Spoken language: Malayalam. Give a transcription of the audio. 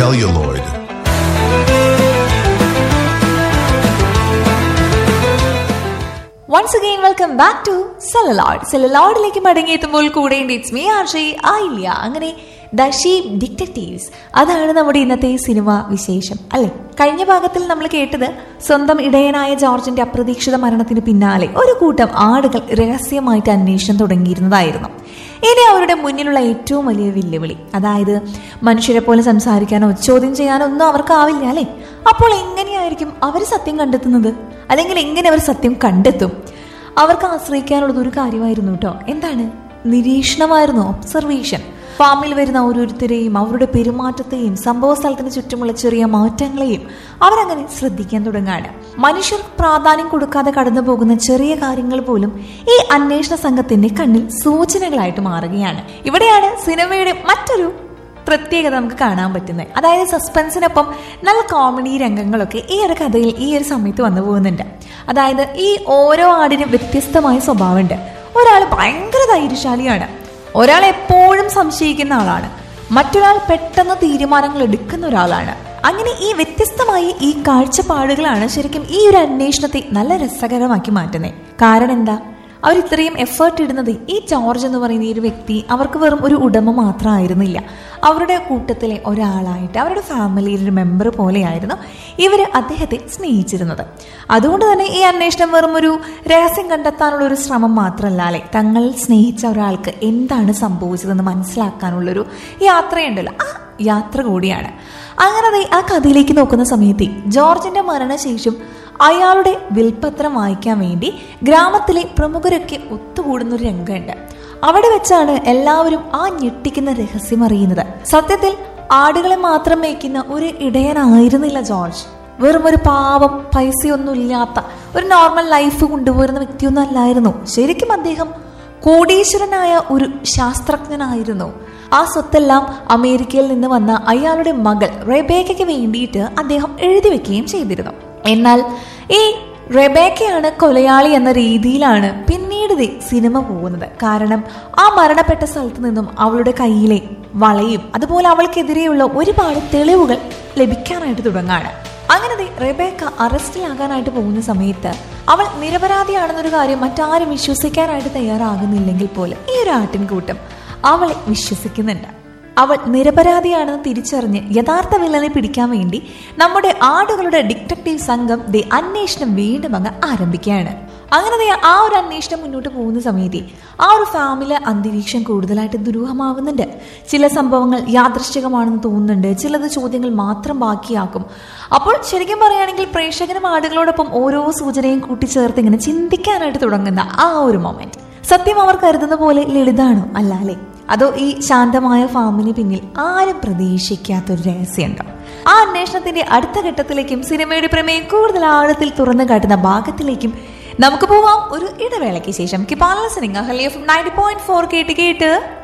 celluloid. Once again welcome back to celluloid സെലലോഡിലേക്ക് മടങ്ങിയെത്തുമ്പോൾ കൂടെ ഇറ്റ്സ് മീ ആർഷി ആയില്ല അങ്ങനെ ദ ഷീപ് ഡിറ്റക്റ്റീവ്സ് അതാണ് നമ്മുടെ ഇന്നത്തെ സിനിമ വിശേഷം അല്ലെ കഴിഞ്ഞ ഭാഗത്തിൽ നമ്മൾ കേട്ടത് സ്വന്തം ഇടയനായ ജോർജിന്റെ അപ്രതീക്ഷിത മരണത്തിന് പിന്നാലെ ഒരു കൂട്ടം ആടുകൾ രഹസ്യമായിട്ട് അന്വേഷണം തുടങ്ങിയിരുന്നതായിരുന്നു ഇനി അവരുടെ മുന്നിലുള്ള ഏറ്റവും വലിയ വെല്ലുവിളി അതായത് മനുഷ്യരെ പോലെ സംസാരിക്കാനോ ചോദ്യം ചെയ്യാനോ ഒന്നും അവർക്കാവില്ല അല്ലെ അപ്പോൾ എങ്ങനെയായിരിക്കും അവർ സത്യം കണ്ടെത്തുന്നത് അല്ലെങ്കിൽ എങ്ങനെ അവർ സത്യം കണ്ടെത്തും അവർക്ക് ആശ്രയിക്കാനുള്ളത് ഒരു കാര്യമായിരുന്നു കേട്ടോ എന്താണ് നിരീക്ഷണമായിരുന്നു ഒബ്സർവേഷൻ ഫാമിൽ വരുന്ന ഓരോരുത്തരെയും അവരുടെ പെരുമാറ്റത്തെയും സംഭവ സ്ഥലത്തിന് ചുറ്റുമുള്ള ചെറിയ മാറ്റങ്ങളെയും അവരങ്ങനെ ശ്രദ്ധിക്കാൻ തുടങ്ങാണ് മനുഷ്യർ പ്രാധാന്യം കൊടുക്കാതെ കടന്നു പോകുന്ന ചെറിയ കാര്യങ്ങൾ പോലും ഈ അന്വേഷണ സംഘത്തിന്റെ കണ്ണിൽ സൂചനകളായിട്ട് മാറുകയാണ് ഇവിടെയാണ് സിനിമയുടെ മറ്റൊരു പ്രത്യേകത നമുക്ക് കാണാൻ പറ്റുന്നത് അതായത് സസ്പെൻസിനൊപ്പം നല്ല കോമഡി രംഗങ്ങളൊക്കെ ഈ ഒരു കഥയിൽ ഈ ഒരു സമയത്ത് വന്നു പോകുന്നുണ്ട് അതായത് ഈ ഓരോ ആടിനും വ്യത്യസ്തമായ സ്വഭാവമുണ്ട് ഒരാൾ ഭയങ്കര ധൈര്യശാലിയാണ് ഒരാൾ എപ്പോഴും സംശയിക്കുന്ന ആളാണ് മറ്റൊരാൾ പെട്ടെന്ന് തീരുമാനങ്ങൾ എടുക്കുന്ന ഒരാളാണ് അങ്ങനെ ഈ വ്യത്യസ്തമായ ഈ കാഴ്ചപ്പാടുകളാണ് ശരിക്കും ഈ ഒരു അന്വേഷണത്തെ നല്ല രസകരമാക്കി മാറ്റുന്നത് കാരണം എന്താ അവർ ഇത്രയും എഫേർട്ട് ഇടുന്നത് ഈ ജോർജ് എന്ന് പറയുന്ന ഈ ഒരു വ്യക്തി അവർക്ക് വെറും ഒരു ഉടമ മാത്രമായിരുന്നില്ല അവരുടെ കൂട്ടത്തിലെ ഒരാളായിട്ട് അവരുടെ ഫാമിലിയിലെ ഒരു മെമ്പർ പോലെയായിരുന്നു ഇവർ അദ്ദേഹത്തെ സ്നേഹിച്ചിരുന്നത് അതുകൊണ്ട് തന്നെ ഈ അന്വേഷണം വെറും ഒരു രഹസ്യം കണ്ടെത്താനുള്ള ഒരു ശ്രമം മാത്രമല്ല അല്ലെ തങ്ങൾ സ്നേഹിച്ച ഒരാൾക്ക് എന്താണ് സംഭവിച്ചതെന്ന് മനസ്സിലാക്കാനുള്ളൊരു യാത്രയുണ്ടല്ലോ ആ യാത്ര കൂടിയാണ് അങ്ങനെ ദേ ആ കഥയിലേക്ക് നോക്കുന്ന സമയത്ത് ജോർജിന്റെ മരണശേഷം അയാളുടെ വിൽപ്പത്രം വായിക്കാൻ വേണ്ടി ഗ്രാമത്തിലെ പ്രമുഖരൊക്കെ ഒത്തുകൂടുന്ന ഒരു രംഗമുണ്ട് അവിടെ വെച്ചാണ് എല്ലാവരും ആ ഞെട്ടിക്കുന്ന രഹസ്യം അറിയുന്നത് സത്യത്തിൽ ആടുകളെ മാത്രം മേയ്ക്കുന്ന ഒരു ഇടയനായിരുന്നില്ല ജോർജ് വെറും ഒരു പാവം പൈസയൊന്നും ഇല്ലാത്ത ഒരു നോർമൽ ലൈഫ് കൊണ്ടുപോരുന്ന വ്യക്തിയൊന്നും അല്ലായിരുന്നു ശരിക്കും അദ്ദേഹം കോടീശ്വരനായ ഒരു ശാസ്ത്രജ്ഞനായിരുന്നു ആ സ്വത്തെല്ലാം അമേരിക്കയിൽ നിന്ന് വന്ന അയാളുടെ മകൾ റെബേക്കയ്ക്ക് വേണ്ടിയിട്ട് അദ്ദേഹം എഴുതി വെക്കുകയും ചെയ്തിരുന്നു എന്നാൽ ഈ റെബേക്കയാണ് കൊലയാളി എന്ന രീതിയിലാണ് പിന്നീട് ദേ സിനിമ പോകുന്നത് കാരണം ആ മരണപ്പെട്ട സ്ഥലത്ത് നിന്നും അവളുടെ കയ്യിലെ വളയും അതുപോലെ അവൾക്കെതിരെയുള്ള ഒരുപാട് തെളിവുകൾ ലഭിക്കാനായിട്ട് തുടങ്ങാണ് അങ്ങനെ ദേ റെബേക്ക അറസ്റ്റിലാകാനായിട്ട് പോകുന്ന സമയത്ത് അവൾ നിരപരാധിയാണെന്നൊരു കാര്യം മറ്റാരും വിശ്വസിക്കാനായിട്ട് തയ്യാറാകുന്നില്ലെങ്കിൽ പോലും ഈ ഒരു ആട്ടിൻകൂട്ടം അവളെ വിശ്വസിക്കുന്നുണ്ട് അവൾ നിരപരാധിയാണെന്ന് തിരിച്ചറിഞ്ഞ് യഥാർത്ഥ വില്ലനെ പിടിക്കാൻ വേണ്ടി നമ്മുടെ ആടുകളുടെ ഡിറ്റക്റ്റീവ് സംഘം ദേ അന്വേഷണം വീണ്ടും അങ്ങ് ആരംഭിക്കുകയാണ് അങ്ങനെ ദേ ആ ഒരു അന്വേഷണം മുന്നോട്ട് പോകുന്ന സമയത്ത് ആ ഒരു ഫാമിലെ അന്തരീക്ഷം കൂടുതലായിട്ട് ദുരൂഹമാവുന്നുണ്ട് ചില സംഭവങ്ങൾ യാദൃശ്ചികമാണെന്ന് തോന്നുന്നുണ്ട് ചിലത് ചോദ്യങ്ങൾ മാത്രം ബാക്കിയാക്കും അപ്പോൾ ശരിക്കും പറയുകയാണെങ്കിൽ പ്രേക്ഷകനും ആടുകളോടൊപ്പം ഓരോ സൂചനയും കൂട്ടിച്ചേർത്ത് ഇങ്ങനെ ചിന്തിക്കാനായിട്ട് തുടങ്ങുന്ന ആ ഒരു മൊമെന്റ് സത്യം അവർ കരുതുന്ന പോലെ ലളിതാണോ അല്ല അല്ലേ അതോ ഈ ശാന്തമായ ഫാമിന് പിന്നിൽ ആരും പ്രതീക്ഷിക്കാത്തൊരു രഹസ്യമുണ്ടോ ആ അന്വേഷണത്തിന്റെ അടുത്ത ഘട്ടത്തിലേക്കും സിനിമയുടെ പ്രമേയം കൂടുതൽ ആഴത്തിൽ തുറന്നു കാട്ടുന്ന ഭാഗത്തിലേക്കും നമുക്ക് പോവാം ഒരു ഇടവേളയ്ക്ക് ശേഷം കിപ്പാല സിനിമ ഹലിയ നയൻറ്റി പോയിന്റ് ഫോർ കേട്ട് കേട്ട്